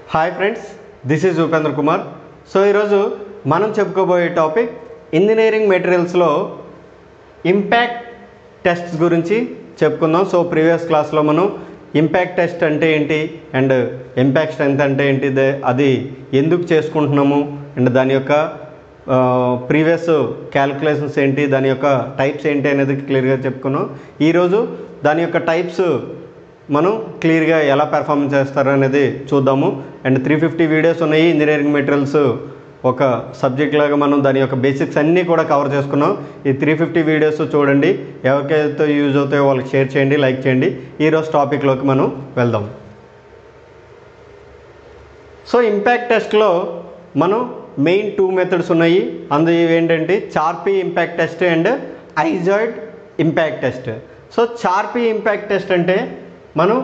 hi friends this is Upendra Kumar so ఈరోజు మనం చెప్పుకోబోయే టాపిక్ ఇంజనీరింగ్ మెటీరియల్స్లో ఇంపాక్ట్ టెస్ట్ గురించి చెప్పుకుందాం సో ప్రీవియస్ క్లాస్లో మనం ఇంపాక్ట్ టెస్ట్ అంటే ఏంటి అండ్ ఇంపాక్ట్ స్ట్రెంత్ అంటే ఏంటి దే- అది ఎందుకు చేసుకుంటున్నాము అండ్ దాని యొక్క ప్రీవియస్ క్యాలిక్యులేషన్స్ ఏంటి దాని యొక్క టైప్స్ ఏంటి అనేది క్లియర్గా చెప్పుకున్నాం ఈరోజు దాని యొక్క టైప్స్ మనం క్లియర్గా ఎలా పెర్ఫార్మెన్స్ చేస్తారు అనేది చూద్దాము అండ్ త్రీ ఫిఫ్టీ వీడియోస్ ఉన్నాయి ఇంజనీరింగ్ మెటీరియల్స్ ఒక సబ్జెక్ట్ లాగా మనం దాని యొక్క బేసిక్స్ అన్నీ కూడా కవర్ చేసుకున్నాం ఈ త్రీ ఫిఫ్టీ వీడియోస్ చూడండి ఎవరికైతే యూజ్ అవుతాయో వాళ్ళకి షేర్ చేయండి లైక్ చేయండి ఈరోజు టాపిక్లోకి మనం వెళ్దాం సో ఇంపాక్ట్ టెస్ట్లో మనం మెయిన్ టూ మెథడ్స్ ఉన్నాయి అందు ఏంటంటే Charpy impact test and Izod impact test so Charpy impact test అంటే మనం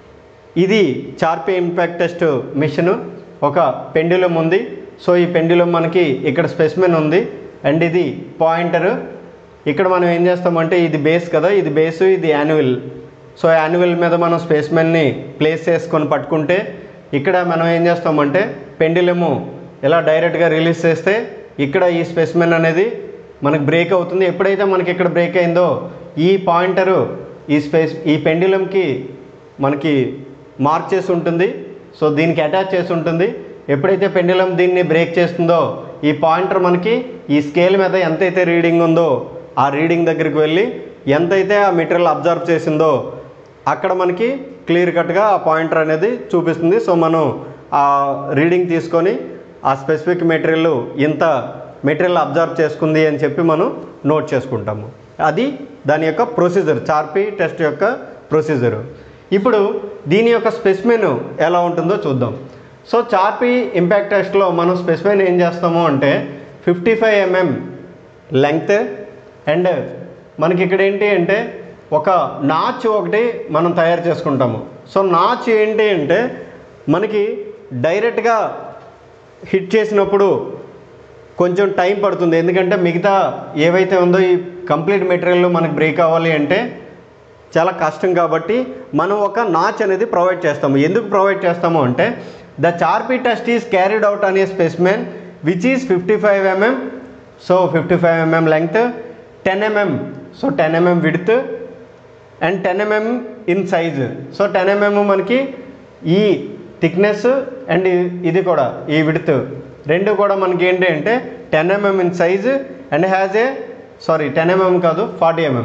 ఇది చార్పీ ఇంపాక్ట్ టెస్ట్ మిషన్ ఒక పెండులం ఉంది సో ఈ పెండులం మనకి ఇక్కడ స్పెసిమెన్ ఉంది అండ్ ఇది పాయింటర్ ఇక్కడ మనం ఏం చేస్తామంటే ఇది బేస్ కదా ఇది బేస్ ఇది యాన్యువల్ సో యాన్యువల్ మీద మనం స్పేస్మెన్ని ప్లేస్ చేసుకొని పట్టుకుంటే ఇక్కడ మనం ఏం చేస్తామంటే పెండిలము ఇలా డైరెక్ట్గా రిలీజ్ చేస్తే ఇక్కడ ఈ స్పెసిమెన్ అనేది మనకు బ్రేక్ అవుతుంది ఎప్పుడైతే మనకి ఇక్కడ బ్రేక్ అయిందో ఈ పాయింటరు ఈ స్పేస్ ఈ పెండిలంకి మనకి మార్క్ చేసి ఉంటుంది సో దీనికి అటాచ్ చేసి ఉంటుంది ఎప్పుడైతే పెండిలం దీన్ని బ్రేక్ చేస్తుందో ఈ పాయింటర్ మనకి ఈ స్కేల్ మీద ఎంతైతే రీడింగ్ ఉందో ఆ రీడింగ్ దగ్గరికి వెళ్ళి ఎంతైతే ఆ మెటీరియల్ అబ్జర్వ్ చేసిందో అక్కడ మనకి క్లియర్ కట్గా ఆ పాయింటర్ అనేది చూపిస్తుంది సో మనం ఆ రీడింగ్ తీసుకొని ఆ స్పెసిఫిక్ మెటీరియల్ ఇంత మెటీరియల్ అబ్జర్వ్ చేసుకుంది అని చెప్పి మనం నోట్ చేసుకుంటాము అది దాని యొక్క ప్రొసీజర్ చార్పీ టెస్ట్ యొక్క ప్రొసీజర్ ఇప్పుడు దీని యొక్క స్పెసిమెన్ ఎలా ఉంటుందో చూద్దాం సో చార్పీ ఇంపాక్ట్ టెస్ట్లో మనం స్పెసిమెన్ ఏం చేస్తాము అంటే fifty five mm length and మనకి ఇక్కడ ఏంటి అంటే ఒక నాచ్ ఒకటి మనం తయారు చేసుకుంటాము సో నాచ్ ఏంటి అంటే మనకి డైరెక్ట్గా హిట్ చేసినప్పుడు కొంచెం టైం పడుతుంది ఎందుకంటే మిగతా ఏవైతే ఉందో ఈ కంప్లీట్ మెటీరియల్ మనకి బ్రేక్ అవ్వాలి అంటే చాలా కష్టం కాబట్టి మనం ఒక నాచ్ అనేది ప్రొవైడ్ చేస్తాము ఎందుకు ప్రొవైడ్ చేస్తాము అంటే the Charpy test is carried out అనే specimen which is fifty five mm so fifty five mm length ten mm so ten mm width and ten mm in size so ten mm మనకి ఈ thickness and ఇది కూడా ఈ width రెండు కూడా మనకి ఏంటి అంటే ten mm in size and has a sorry ten mm కాదు forty mm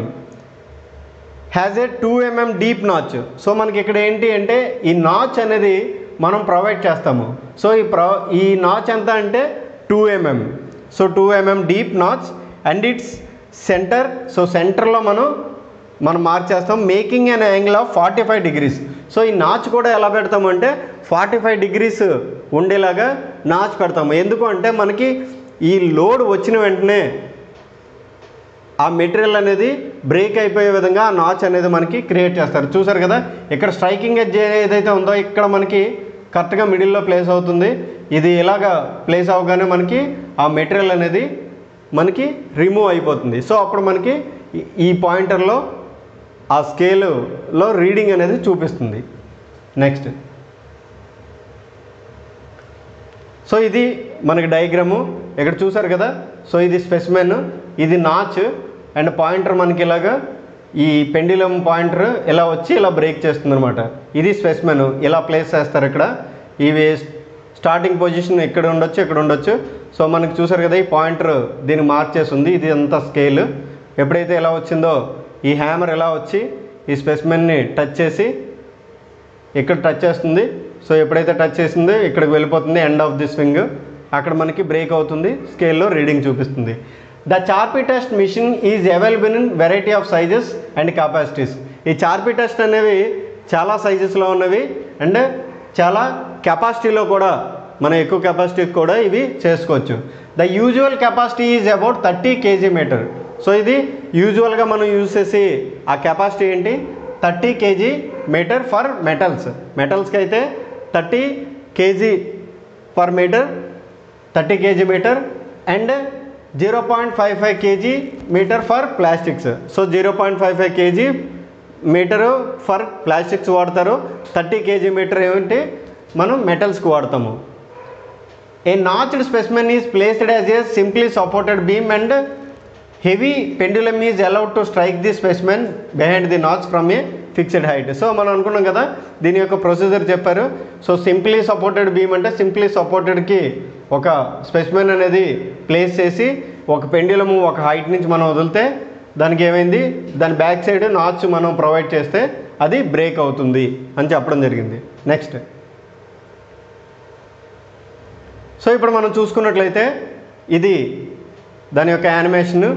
has a two mm deep notch so మనకి ఇక్కడ ఏంటి అంటే ఈ నాచ్ అనేది మనం ప్రొవైడ్ చేస్తాము సో ఈ ప్రొ ఈ నాచ్ ఎంత అంటే two mm so two mm deep notch and its center so సెంటర్లో మనం మనం మార్క్ చేస్తాం making an angle of forty five degrees so ఈ నాచ్ కూడా ఎలా పెడతామంటే ఫార్టీ ఫైవ్ డిగ్రీస్ ఉండేలాగా నాచ్ పెడతాము ఎందుకు అంటే మనకి ఈ లోడ్ వచ్చిన వెంటనే ఆ మెటీరియల్ అనేది బ్రేక్ అయిపోయే విధంగా ఆ నాచ్ అనేది మనకి క్రియేట్ చేస్తారు చూసారు కదా ఇక్కడ స్ట్రైకింగ్ ఎడ్జ్ ఏదైతే ఉందో ఇక్కడ మనకి కరెక్ట్గా మిడిల్లో ప్లేస్ అవుతుంది ఇది ఇలాగా ప్లేస్ అవగానే మనకి ఆ మెటీరియల్ అనేది మనకి రిమూవ్ అయిపోతుంది సో అప్పుడు మనకి ఈ- ఈ పాయింటర్లో ఆ స్కేలులో రీడింగ్ అనేది చూపిస్తుంది నెక్స్ట్ సో ఇది మనకి డయాగ్రాము ఇక్కడ చూసారు కదా సో ఇది స్పెసిమెన్ ఇది నాచ్ అండ్ పాయింటర్ మనకి ఇలాగా ఈ పెండిలం పాయింటర్ ఇలా వచ్చి ఇలా బ్రేక్ చేస్తుంది అనమాట ఇది స్పెసిమెన్ ఇలా ప్లేస్ చేస్తారు ఇక్కడ ఇవి స్టార్టింగ్ పొజిషన్ ఇక్కడ ఉండొచ్చు ఇక్కడ ఉండొచ్చు సో మనకి చూసారు కదా ఈ పాయింటర్ దీన్ని మార్క్ చేసి ఉంది ఇది అంతా స్కేల్ ఎప్పుడైతే ఇలా వచ్చిందో ఈ హ్యామర్ ఇలా వచ్చి ఈ స్పెసిమెన్ని టచ్ చేసి ఇక్కడ టచ్ చేస్తుంది సో ఎప్పుడైతే టచ్ చేసిందో ఇక్కడికి వెళ్ళిపోతుంది ఎండ్ ఆఫ్ ది స్వింగ్ అక్కడ మనకి బ్రేక్ అవుతుంది స్కేల్లో రీడింగ్ చూపిస్తుంది the Charpy test machine is available in variety of sizes and capacities ఈ చార్పీ టెస్ట్ అనేవి చాలా సైజెస్లో ఉన్నవి అండ్ చాలా కెపాసిటీలో కూడా మన ఎక్కువ కెపాసిటీకి కూడా ఇవి చేసుకోవచ్చు the usual capacity is about thirty kg meter so ఇది యూజువల్గా మనం యూజ్ చేసి ఆ కెపాసిటీ ఏంటి thirty kg meter for metals మెటల్స్కి అయితే thirty kg per meter thirty kg meter and zero point five five kg meter for plastics so zero point five five kg meter for plastics వాడతారు thirty kg meter ఏమిటి మనం మెటల్స్కి వాడతాము a notched specimen is placed as a simply supported beam and heavy pendulum is allowed to strike the specimen behind the notch from a fixed height so మనం అనుకున్నాం కదా దీని యొక్క ప్రొసీజర్ చెప్పారు సో సింప్లీ సపోర్టెడ్ బీమ్ అంటే simply సపోర్టెడ్కి ఒక specimen అనేది ప్లేస్ చేసి ఒక పెండులము ఒక హైట్ నుంచి మనం వదిలితే దానికి ఏమైంది దాని బ్యాక్ సైడ్ నాచ్ మనం ప్రొవైడ్ చేస్తే అది బ్రేక్ అవుతుంది అని చెప్పడం జరిగింది నెక్స్ట్ సో ఇప్పుడు మనం చూసుకున్నట్లయితే ఇది దాని యొక్క యానిమేషన్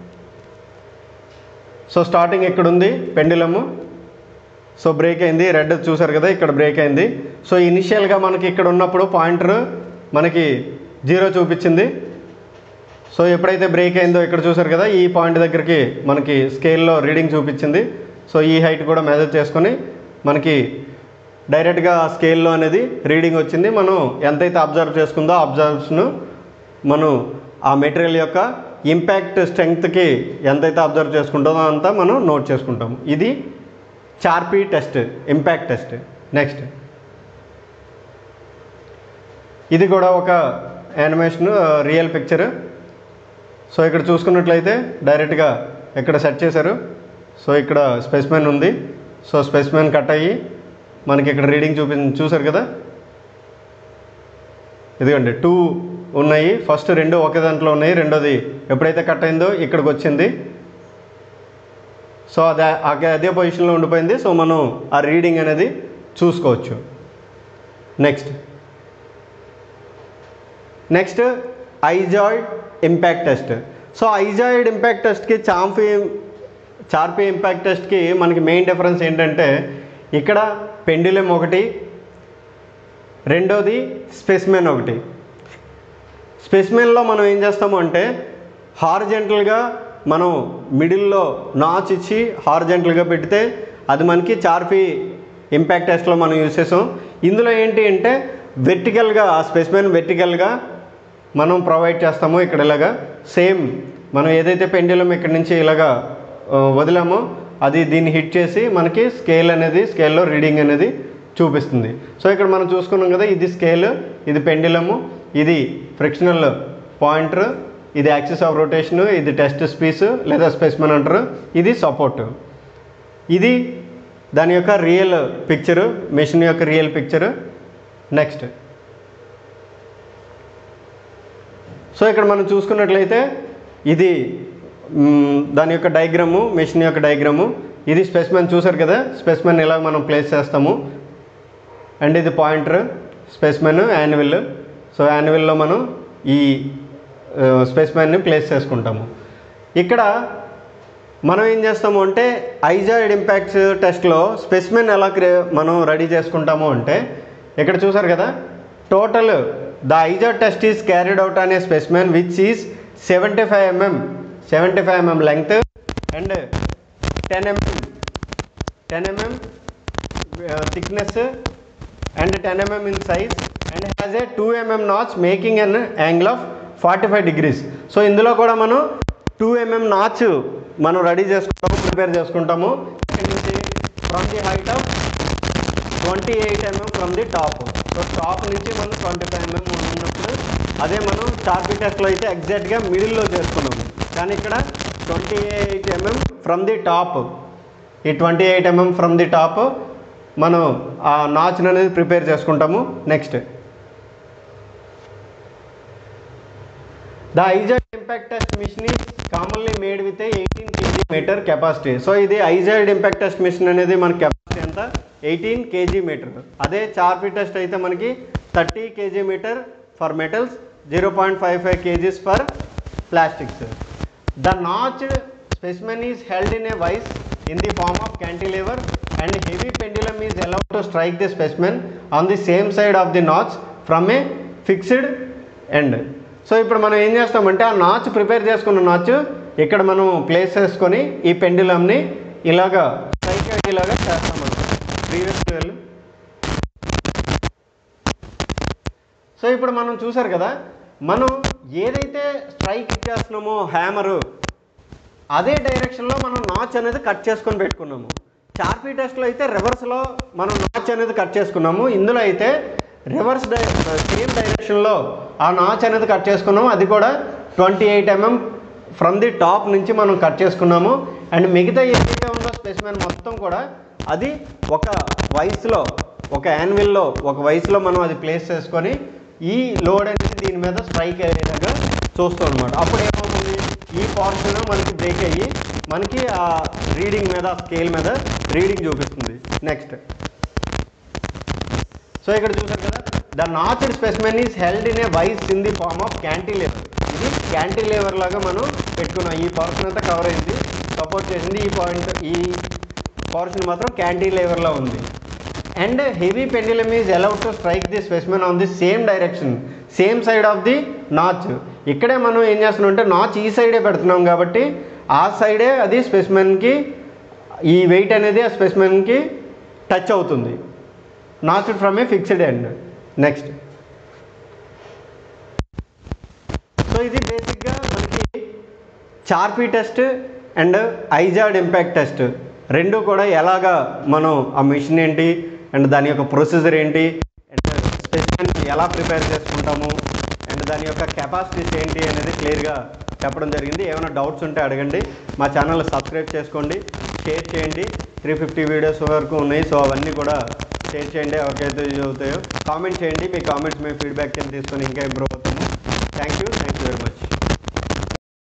సో స్టార్టింగ్ ఇక్కడ ఉంది పెండులము సో బ్రేక్ అయింది రెడ్ చూసారు కదా ఇక్కడ బ్రేక్ అయింది సో ఇనిషియల్గా మనకి ఇక్కడ ఉన్నప్పుడు పాయింటర్ మనకి జీరో చూపించింది సో ఎప్పుడైతే బ్రేక్ అయిందో ఇక్కడ చూసారు కదా ఈ పాయింట్ దగ్గరికి మనకి స్కేల్లో రీడింగ్ చూపించింది సో ఈ హైట్ కూడా మెజర్ చేసుకొని మనకి డైరెక్ట్గా స్కేల్లో అనేది రీడింగ్ వచ్చింది మనం ఎంతైతే అబ్జర్వ్ చేసుకుందో అబ్జర్వ్స్ను మనం ఆ మెటీరియల్ యొక్క ఇంపాక్ట్ స్ట్రెంగ్త్కి ఎంతైతే అబ్జర్వ్ చేసుకుంటుందో అంతా మనం నోట్ చేసుకుంటాం ఇది Charpy test impact test next ఇది కూడా ఒక యానిమేషన్ రియల్ పిక్చర్ సో ఇక్కడ చూసుకున్నట్లయితే డైరెక్ట్గా ఇక్కడ సెట్ చేశారు సో ఇక్కడ స్పెసిమెన్ ఉంది సో స్పెసిమెన్ కట్ అయ్యి మనకి ఇక్కడ రీడింగ్ చూపి చూసారు కదా ఇదిగోండి టూ ఉన్నాయి ఫస్ట్ రెండు ఒకే దాంట్లో ఉన్నాయి రెండోది ఎప్పుడైతే కట్ అయిందో ఇక్కడికి వచ్చింది సో అదే అదే- అదే పొజిషన్లో ఉండిపోయింది సో మనం ఆ రీడింగ్ అనేది చూసుకోవచ్చు next next Izod impact test so Izod impact టెస్ట్కి చాంఫీ చార్పీ ఇంపాక్ట్ టెస్ట్కి మనకి మెయిన్ డిఫరెన్స్ ఏంటంటే ఇక్కడ పెండిలం ఒకటి రెండోది స్పెసిమెన్ ఒకటి స్పెసిమెన్లో మనం ఏం చేస్తాము అంటే హార్జెంటల్గా మనం మిడిల్లో నాచ్ ఇచ్చి హార్జెంటల్గా పెడితే అది మనకి చార్పీ ఇంపాక్ట్ టెస్ట్లో మనం యూజ్ చేసాం ఇందులో ఏంటి అంటే వెర్టికల్గా ఆ స్పెసిమెన్ వెర్టికల్గా మనం ప్రొవైడ్ చేస్తామో ఇక్కడ ఇలాగా సేమ్ మనం ఏదైతే పెండిలం ఇక్కడ నుంచి ఇలాగా ఆ, వదిలామో అది దీన్ని హిట్ చేసి మనకి స్కేల్ అనేది స్కేల్లో రీడింగ్ అనేది చూపిస్తుంది సో ఇక్కడ మనం చూసుకున్నాం కదా ఇది స్కేల్ ఇది పెండిలము ఇది ఫ్రిక్షనల్ పాయింటర్ ఇది యాక్సిస్ ఆఫ్ రొటేషన్ ఇది టెస్ట్ స్పీస్ లేదా స్పెసిమెన్ అంటారు ఇది సపోర్ట్ ఇది దాని యొక్క రియల్ పిక్చరు మెషిన్ యొక్క రియల్ పిక్చరు నెక్స్ట్ సో ఇక్కడ మనం చూసుకున్నట్లయితే ఇది మ్, దాని యొక్క డయాగ్రాము మెషిన్ యొక్క డయాగ్రాము ఇది స్పెసిమెన్ చూసారు కదా స్పెసిమెన్ ఇలా మనం ప్లేస్ చేస్తాము అండ్ ఇది పాయింటర్ స్పెసిమెన్ యాన్యువల్ సో యాన్యువల్లో మనం ఈ స్పెసిమెన్ని ప్లేస్ చేసుకుంటాము ఇక్కడ మనం ఏం చేస్తాము అంటే ఐజాయిడ్ ఇంపాక్ట్స్ టెస్ట్లో స్పెసిమెన్ ఎలా క్రియ మనం రెడీ చేసుకుంటాము అంటే ఇక్కడ చూసారు కదా total the Izod test is carried out అనే specimen which is seventy five mm seventy five mm length and ten mm ten mm thickness and ten mm in size and has a two mm notch making an angle of forty five degrees so ఇందులో కూడా మనం two mm notch మనం ready చేసుకుంటాము prepare చేసుకుంటాము ఇక్కడ నుంచి from the height of twenty eight mm from the top so top నుంచి మనం ట్వంటీ ఫైవ్ ఎంఎం ఉన్నప్పుడు అదే మనం చార్పీ టెస్ట్లో అయితే ఎగ్జాక్ట్గా మిడిల్లో చేసుకున్నాము కానీ ఇక్కడ twenty eight mm from the top ఈ twenty eight mm from the top మనం ఆ నాచ్ అనేది ప్రిపేర్ చేసుకుంటాము next the Izod impact test machine is commonly made with eighteen kg meter capacity so ఇది ఐజాయిడ్ ఇంపాక్ట్ టెస్ట్ మిషన్ అనేది మన capacity ఎంత eighteen kg meter అదే Charpy test అయితే మనకి thirty kg meter for metals zero point five five kgs for plastics the notched specimen is held in a vise in the form of cantilever and heavy pendulum is allowed to strike the specimen on the same side of the notch from a fixed end so ఇప్పుడు మనం ఏం చేస్తామంటే ఆ notch prepare చేసుకున్న notch ఇక్కడ మనం place చేసుకొని ఈ పెండులంని ఇలాగా స్ట్రైక్ అయ్యేలాగా చేస్తామన్నమాట ప్రీవియస్ వెళ్ళు సో ఇప్పుడు మనం చూసారు కదా మనం ఏదైతే స్ట్రైక్ ఇచ్చేస్తున్నామో హ్యామరు అదే డైరెక్షన్లో మనం నాచ్ అనేది కట్ చేసుకొని పెట్టుకున్నాము చార్పీ టెస్ట్లో అయితే రివర్స్లో మనం నాచ్ అనేది కట్ చేసుకున్నాము ఇందులో అయితే రివర్స్ డై సేమ్ డైరెక్షన్లో ఆ నాచ్ అనేది కట్ చేసుకున్నాము అది కూడా twenty eight mm from the top నుంచి మనం కట్ చేసుకున్నాము అండ్ మిగతా ఏదైతే ఉందో స్పెసిమెన్ మొత్తం కూడా అది ఒక వయసులో ఒక యాన్విల్లో ఒక వయసులో మనం అది ప్లేస్ చేసుకొని ఈ లోడ్ అనేది దీని మీద స్ట్రైక్ అయ్యేలాగా చూస్తాం అనమాట అప్పుడు ఏమవుతుంది ఈ పార్షన్ మనకి బ్రేక్ అయ్యి మనకి ఆ రీడింగ్ మీద స్కేల్ మీద రీడింగ్ చూపిస్తుంది నెక్స్ట్ సో ఇక్కడ చూసారు కదా the notched specimen is held in a vise in the form of cantilever ఇది క్యాంటిలేవర్ లాగా మనం పెట్టుకున్నాం ఈ పోర్షన్ అంతా కవర్ అయింది సపోర్ట్ చేసింది ఈ పాయింట్ ఈ పోర్షన్ మాత్రం క్యాంటిలేవర్లో ఉంది and heavy pendulum is allowed to strike the specimen on the same direction same side of the notch ఇక్కడే మనం ఏం చేస్తున్నాం అంటే నాచ్ ఈ సైడే పెడుతున్నాం కాబట్టి ఆ సైడే అది స్పెసిమెన్కి ఈ వెయిట్ అనేది ఆ స్పెసిమెన్కి టచ్ అవుతుంది not from a fixed end next so ఇది బేసిక్గా మనకి Charpy test and Izod impact test రెండు కూడా ఎలాగా మనం ఆ మిషన్ ఏంటి అండ్ దాని యొక్క ప్రొసీజర్ ఏంటి అండ్ స్పెసిమెన్ ఎలా ప్రిపేర్ చేసుకుంటాము అండ్ దాని యొక్క కెపాసిటీస్ ఏంటి అనేది క్లియర్గా చెప్పడం జరిగింది ఏమైనా డౌట్స్ ఉంటే అడగండి మా ఛానల్ సబ్స్క్రైబ్ చేసుకోండి షేర్ చేయండి త్రీ ఫిఫ్టీ వీడియోస్ వరకు ఉన్నాయి సో అవన్నీ కూడా షేర్ చేయండి ఎవరికైతే యూజ్ అవుతాయో కామెంట్ చేయండి మీ కామెంట్స్ మేము ఫీడ్బ్యాక్ కింద తీసుకొని ఇంకా ఇంప్రూవ్ అవుతాము thank you thank you very much